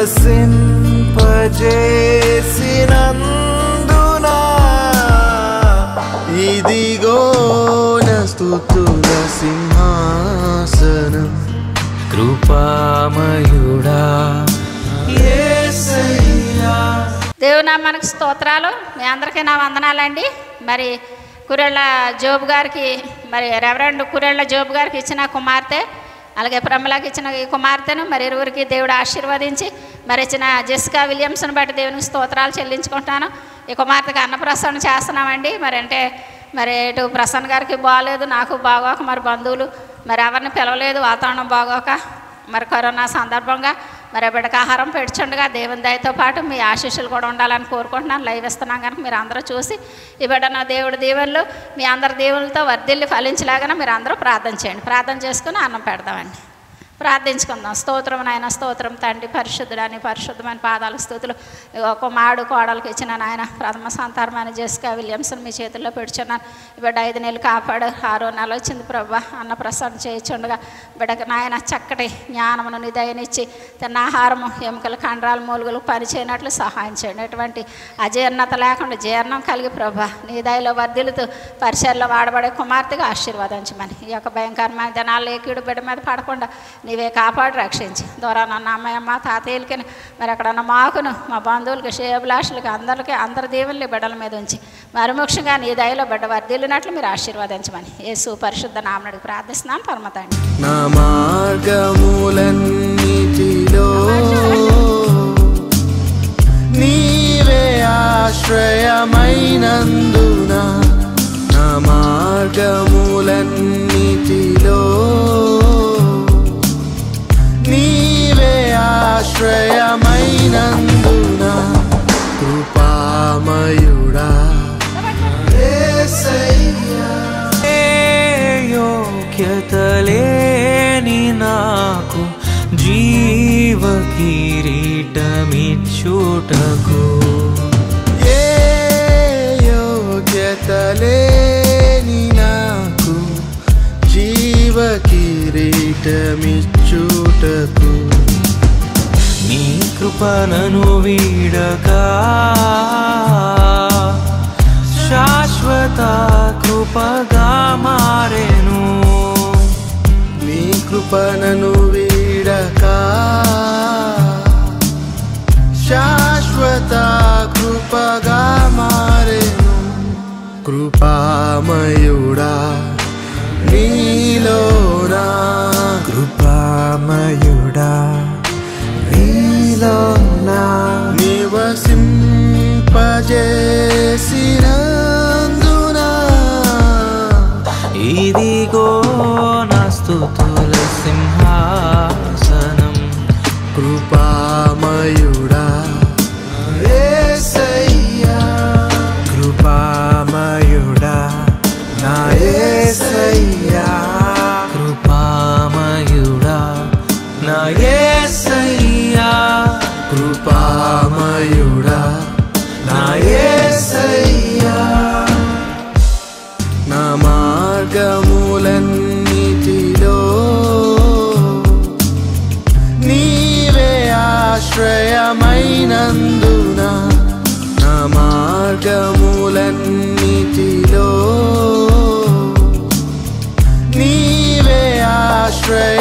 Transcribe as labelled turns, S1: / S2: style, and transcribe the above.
S1: నివసింపజేసినందున ఇదిగో నస్తుతుల సింహాసనం కృపామయుడా యేసయ్యా
S2: దేవునా మనకు స్తోత్రాలు మీ అందరికీ నా వందనాలండి మరి కురెళ్ళ జోబు గారికి మరి రెవరెండ్ కురెళ్ళ జోబు గారికి ఇచ్చిన కుమార్తె అలాగే ప్రమలాకి ఇచ్చిన ఈ కుమార్తెను మరి ఇరువురికి దేవుడు ఆశీర్వదించి మరి ఇచ్చిన జెసికా విలియమ్స్ని బట్టి దేవునికి స్తోత్రాలు చెల్లించుకుంటున్నాను ఈ కుమార్తెకి అన్నప్రసన్న చేస్తున్నామండి మరి అంటే మరి ఇటు ప్రసన్న గారికి బాగోలేదు నాకు బాగోక మరి బంధువులు మరి ఎవరిని పిలవలేదు వాతావరణం బాగోక మరి కరోనా సందర్భంగా మరి బిడ్డకు ఆహారం పెడుచుండగా దేవుని దయతో పాటు మీ ఆశీస్సులు కూడా ఉండాలని కోరుకుంటున్నాను లైవ్ ఇస్తున్నాం కనుక మీరు అందరూ చూసి ఈ బిడ్డ నా దేవుడి దీవెనలు మీ అందరి దేవులతో వర్ధిల్లి ఫలించలాగా మీరు అందరూ ప్రార్థన చేయండి ప్రార్థన చేసుకుని అన్నం పెడదామండి ప్రార్థించుకుందాం స్తోత్రం నాయన స్తోత్రం తండ్రి పరిశుద్ధుడని పరిశుద్ధమైన పాదాలకు స్థుతులు ఒక మాడు కోడలకు ఇచ్చిన నాయన ప్రథమ సంతానమైన జెసికా విలియమ్సన్ మీ చేతుల్లో పెడుచున్నాను ఈ బిడ్డ ఐదు నెలలు కాపాడు ఆరో నెల వచ్చింది ప్రభా అన్న ప్రసాదం చేయించుండగా బిడ్డకు నాయన చక్కటి జ్ఞానమును నిదయనిచ్చి తిన్న ఆహారము ఎముకలు కండరాలు మూలుగులు పని చేయనట్లు సహాయం చేయండి ఎటువంటి అజీర్ణత లేకుండా జీర్ణం కలిగి ప్రభా నీ దయలో వర్ధిల్లుతూ పరిచయలో వాడబడే కుమార్తెగా ఆశీర్వదించమని ఈ యొక్క భయంకరమైన దినాలు ఏకీడు బిడ్డ మీద పడకుండా నీవే కాపాడి రక్షించి ద్వారా నన్న అమ్మాయమ్మ తాతయ్యలకి మరి అక్కడ ఉన్న మాకును మా బంధువులకి శ్రేయభిలాషులకి అందరికీ అందరి దేవుల్ని బిడ్డల మీద ఉంచి మరి ముఖ్యంగా నీ దయలో బిడ్డ వర్ధిల్లినట్లు మీరు ఆశీర్వదించమని యేసు పరిశుద్ధ నామనుడికి ప్రార్థిస్తున్నాను పరమతండి
S1: నా మార్గములన్నిటిలో నీవే ఆశ్రయమైనందున నా మార్గములన్నిటిలో నీవే ఆశ్రయమైనందున కృపామయుడా యేసయ్యా
S3: యోగ్యత లేని నాకు జీవ కిరీటమిచ్చుటకు
S1: ఏ యోగ్యత లేని నాకు జీవ కిరీటమిచ్చుటకు
S3: నీ కృపణను వీడగా శాశ్వత కృపగా మారెను
S1: నీ కృపణను వీడక శాశ్వత కృపగా మారెను కృపామయుడా నీలోనా
S3: కృపామయుడా నీలోనా
S1: నివసింపజేసినందున
S3: ఇదిగో నా స్తుతుల సింహాసనం
S1: కృపామయుడా యేసయ్యా
S3: కృపామయుడా నా
S1: యేసయ్యా
S3: కృపామయుడా నా యేసయ్యా
S1: కృపామయుడా నా యేసయ్యా నా మార్గములన్నిటిలో నీవే ఆశ్రయమైనందున నా మార్గములన్నిటిలో నీవే ఆశ్రయ